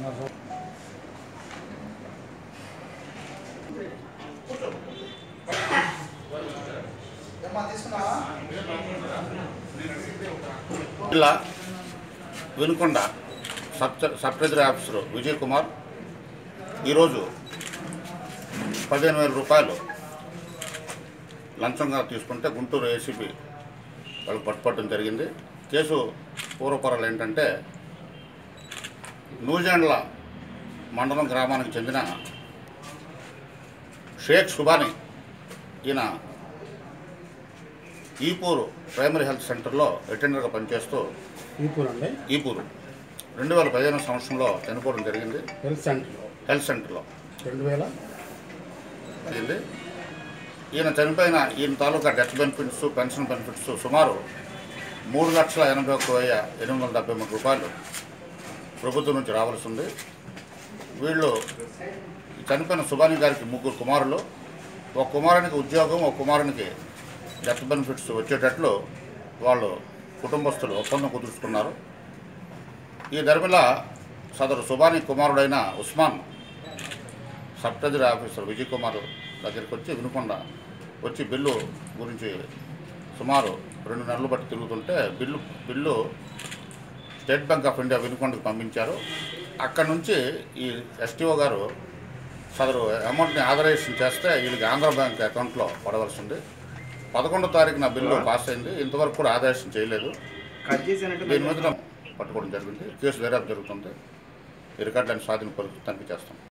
జిల్లా Vinukonda sub sub treasury officer Vijay Kumar ఈరోజు పదిహేను వేల రూపాయలు లంచంగా తీసుకుంటే గుంటూరు ఏసీబీ వాళ్ళు పట్టుపట్టడం జరిగింది కేసు పూర్వపరాలు ఏంటంటే నూజెండ్ల మండలం గ్రామానికి చెందిన షేక్ సుబాని ఈయన ఈపూరు ప్రైమరీ హెల్త్ సెంటర్లో అటెండర్గా పనిచేస్తూ ఈపూర్ అండి ఈపూరు రెండు వేల పదిహేను సంవత్సరంలో చనిపోవడం జరిగింది హెల్త్ సెంటర్లో హెల్త్ సెంటర్లో రెండు వేల జరిగింది ఈయన చనిపోయిన ఈయన తాలూకా డెత్ బెనిఫిట్స్ పెన్షన్ బెనిఫిట్స్ సుమారు మూడు లక్షల ఎనభై ఒక్క వెయ్యి ఎనిమిది వందల డెబ్బై మూడు రూపాయలు ప్రభుత్వం నుంచి రావాల్సి ఉంది వీళ్ళు ఈ చనిపోయిన సుబాని గారికి ముగ్గురు కుమారులు ఒక కుమారునికి ఉద్యోగం ఒక కుమారునికి డెత్ బెనిఫిట్స్ వచ్చేటట్లు వాళ్ళు కుటుంబస్తులు ఒప్పందం కుదుర్చుకున్నారు ఈ ధర్మిల సదరు సుబాని కుమారుడైన Usman sub treasury officer Vijay Kumar దగ్గరికి వచ్చి వినుకొండ వచ్చి బిల్లు గురించి సుమారు రెండు నెలలు బట్టి తిరుగుతుంటే bill bill state bank of India వినుకొండకు పంపించారు అక్కడ నుంచి ఈ ఎస్టీఓ గారు సదరు అమౌంట్ని ఆథరైజేషన్ చేస్తే వీళ్ళకి ఆంధ్ర బ్యాంక్ అకౌంట్లో పడవలసి ఉంది పదకొండో తారీఖున బిల్లు పాస్ అయింది ఇంతవరకు కూడా ఆథరైజేషన్ చేయలేదు కట్ చేసినట్టు దీని మీద పట్టుకోవడం జరిగింది కేసు దర్యాప్తు జరుగుతుంది ఈ రికార్డులను స్వాధీన తనిఖీ చేస్తాం